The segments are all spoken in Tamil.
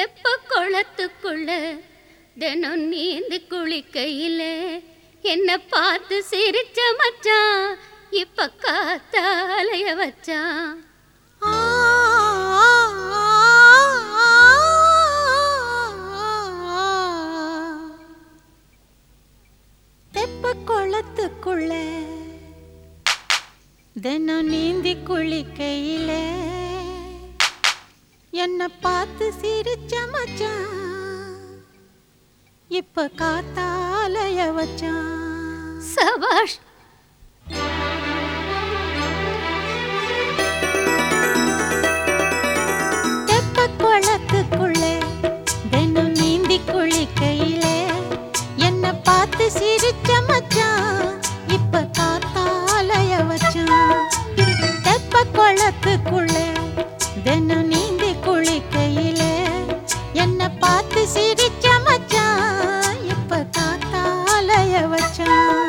தெப்ப குளத்துக்குள்ள தினம் நீந்து குளிக்கையில என்ன பார்த்து சிரிச்ச மச்சான் இப்ப காத்தாலைய வச்சான் தெப்ப குளத்துக்குள்ள தினம் நீந்தி குளிக்கையில என்ன பார்த்து சிரிச்ச மச்சான் இப்ப காத்தாலய வச்சான் சபாஷ் தெப்ப குளத்துக்குள்ள தினம் நீந்தி குளிக்கையில என்ன பார்த்து சிரிச்ச மச்சான் இப்ப காத்தாலய வச்சான் தெப்ப குளத்துக்குள்ள தினம் நீந்தி குளிக்கையில என்ன பார்த்து சிரிச்ச மச்சான் இப்ப காத்தாலய வச்சான்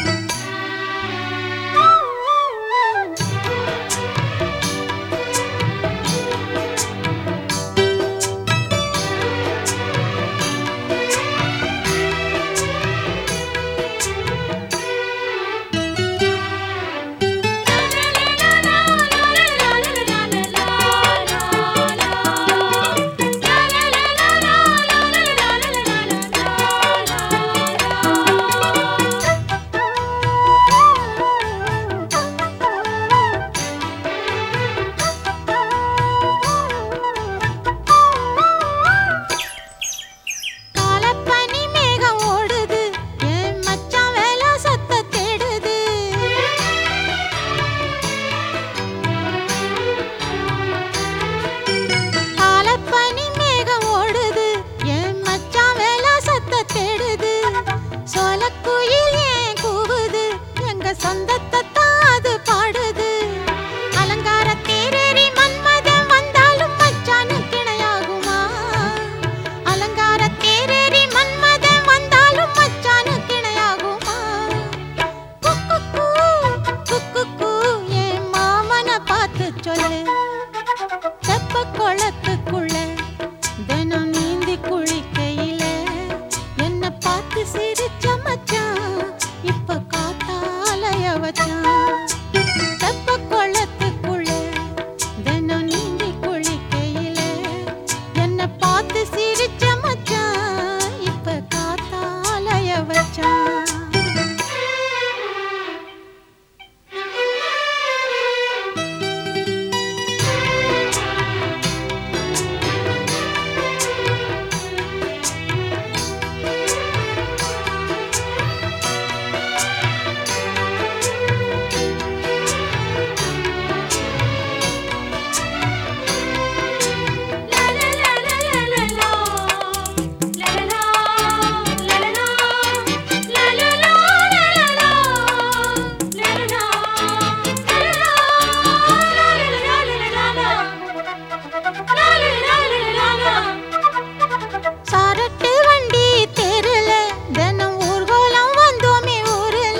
காலப்பனி மேகம் ஓடுது என் மச்சான் வேலை சத்த தேடுது காலப்பனி மேகம் ஓடுது என் மச்சான் வேலை சத்த தேடுது சோலக்குயில் ஏன் கூவுது எங்க சொந்தத்தை தான் அது பாடுது அலங்கார தேரேறி மன்மதன் வந்தாலும் மச்சானுக்கு இணையாகுமா அலங்கார தேரேறி மன்மதன் வந்தாலும் மச்சானுக்கு இணையாகுமா குக்குக்கு, குக்குக்கு, என் மாமனை பார்த்து சொல்லு தெப்ப குளத்துக்குள்ள தினம் நீந்தி குளிக்கையில என்ன பார்த்து சிரிச்ச மச்சான் இப்ப காத்தாலய வச்சான் தெப்ப குளத்துக்குள்ள தினம் நீந்தி குளிக்கையில என்ன பார்த்து சிரிச்ச மச்சான் இப்ப காத்தாலய வச்சான் சாரட்டு வண்டி தெருல தினம் ஊர்கோலம் வந்தோமே ஊருல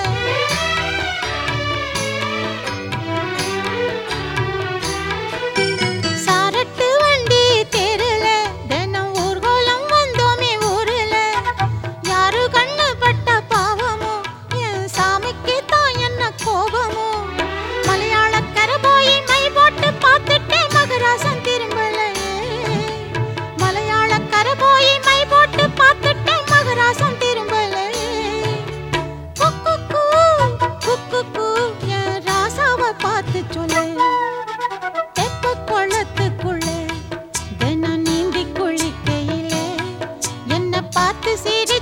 சாரட்டு வண்டி தெருல தினம் ஊர்கோலம் வந்தோமே ஊருல யாரு கண்ணு பட்ட பாவமோ என் சாமிக்கு தான் என்ன கோபமோ மலையாளக்கரை போய் மை போட்டு பார்த்துட்டேன் மகராசன் திரும்பலையே மலையாளக்கரை போய் மை போட்டு பார்த்துட்டேன் மகராசன் திரும்பலையே குக்குக்கு, குக்குக்கு, என் ராசாவை பார்த்து சொல்லு தெப்ப குளத்துக்குள்ள தினம் நீந்தி குளிக்கையிலே என்ன பார்த்து சிரி